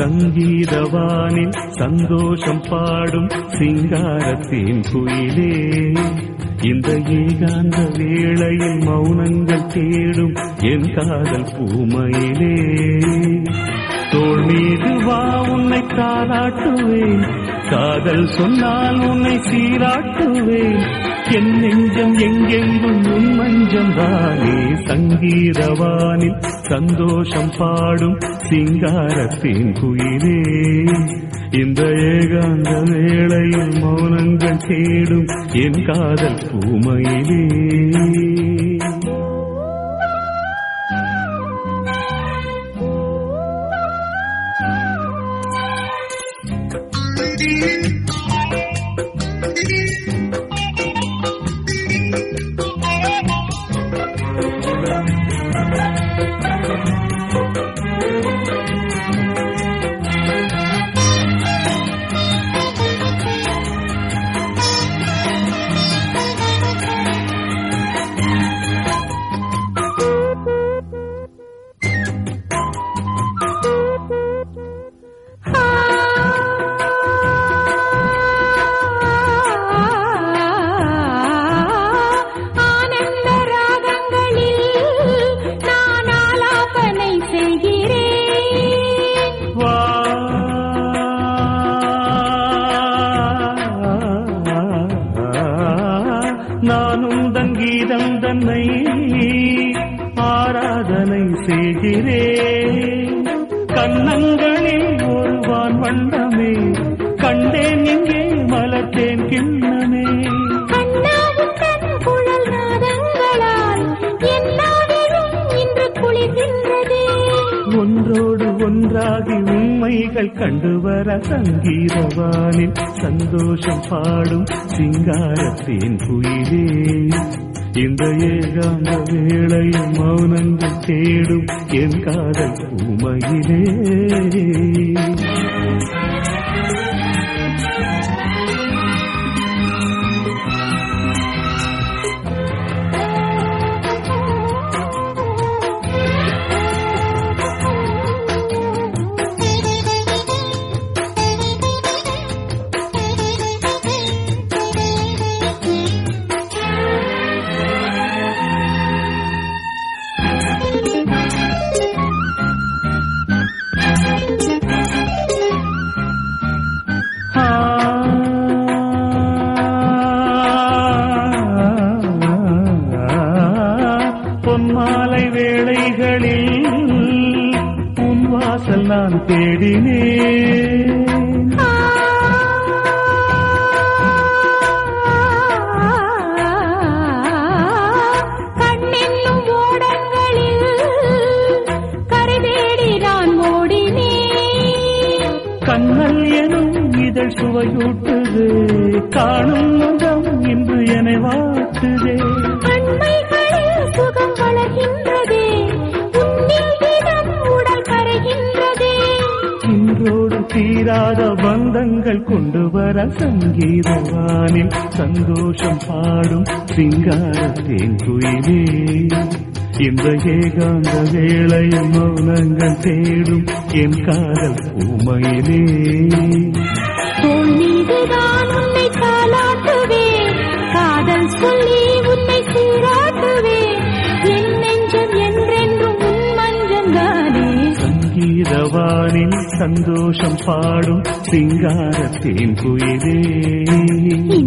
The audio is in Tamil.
சங்கீதவானில் சந்தோஷம் பாடும் சிங்காரத்தின் குயிலே இந்த ஏகாந்த வேளையில் மௌனங்கள் தேடும் என் காதல் பூமையிலே தோள் மீது வா உன்னை தாராட்டுவேன் காதல் சொன்னால் உன்னை சீராட்டுவேன் என் நெஞ்சம் எங்கெங்கும் உன் மஞ்சம் தானே சங்கீதவானில் சந்தோஷம் பாடும் சிங்காரத்தின் குயிலே இந்த ஏகாந்த வேளையில் மௌனங்கள் தேடும் என் காதல் பூமையிலே ஆனந்த ராகங்களில் நான் ஆலாபனை செய்கிறேன் வா நானும் தங்கீதம் தன்னை ஆராதனை செய்கிறேன் கண்ணங்களில் ஒரு வான் வண்ணமே கண்டேன் இங்கே மலர்த்தேன் கிண்ணமே கண்ணாவும் தன் குழல் நாதங்களால் எல்லாரிலும் இன்று குளிர்கின்றதே ஒன்றோடு ஒன்றாகி உண்மைகள் கண்டு வர சங்கீதவானில் சந்தோஷம் பாடும் சிங்காரத்தின் குயிலே இந்த ஏகாந்த வேளையில் மௌனங்கள் தேடும் என் காதல் பூமையிலே ஆ பொன்மாலை வேளைகளில் உன் வாசல் நான் தேடினேன் கண்ணென்னும் ஓடங்களில் கரை தேடி நான் ஓடினேன் கண்ணல் எனும் இதழ் சுவையூட்டுது காணும் முகம் இன்று என வாட்டுதே கண்மைகளில் சுகம் வளர்கின்றதே உன்னில் தினம் உடல் கரைகின்றதே இன்றோடு தீராத பந்தங்கள் கொண்டு வர சங்கீதவானில் சந்தோஷம் பாடும் சிங்காரத்தேன் குயிலே இந்த ஏகாந்த வேளையில் மௌனங்கள் தேடும் என் காதல் பூமையிலே தோள் மீதுதான் உன்னை தாலாட்டுவேன் காதல் சொல்லி உன்னை சீராட்டுவேன் என் நெஞ்சம் என்றென்றும் உன் மஞ்சம் தானே சங்கீதவானில் சந்தோஷம் பாடும் சிங்காரத்தேன் குயிலே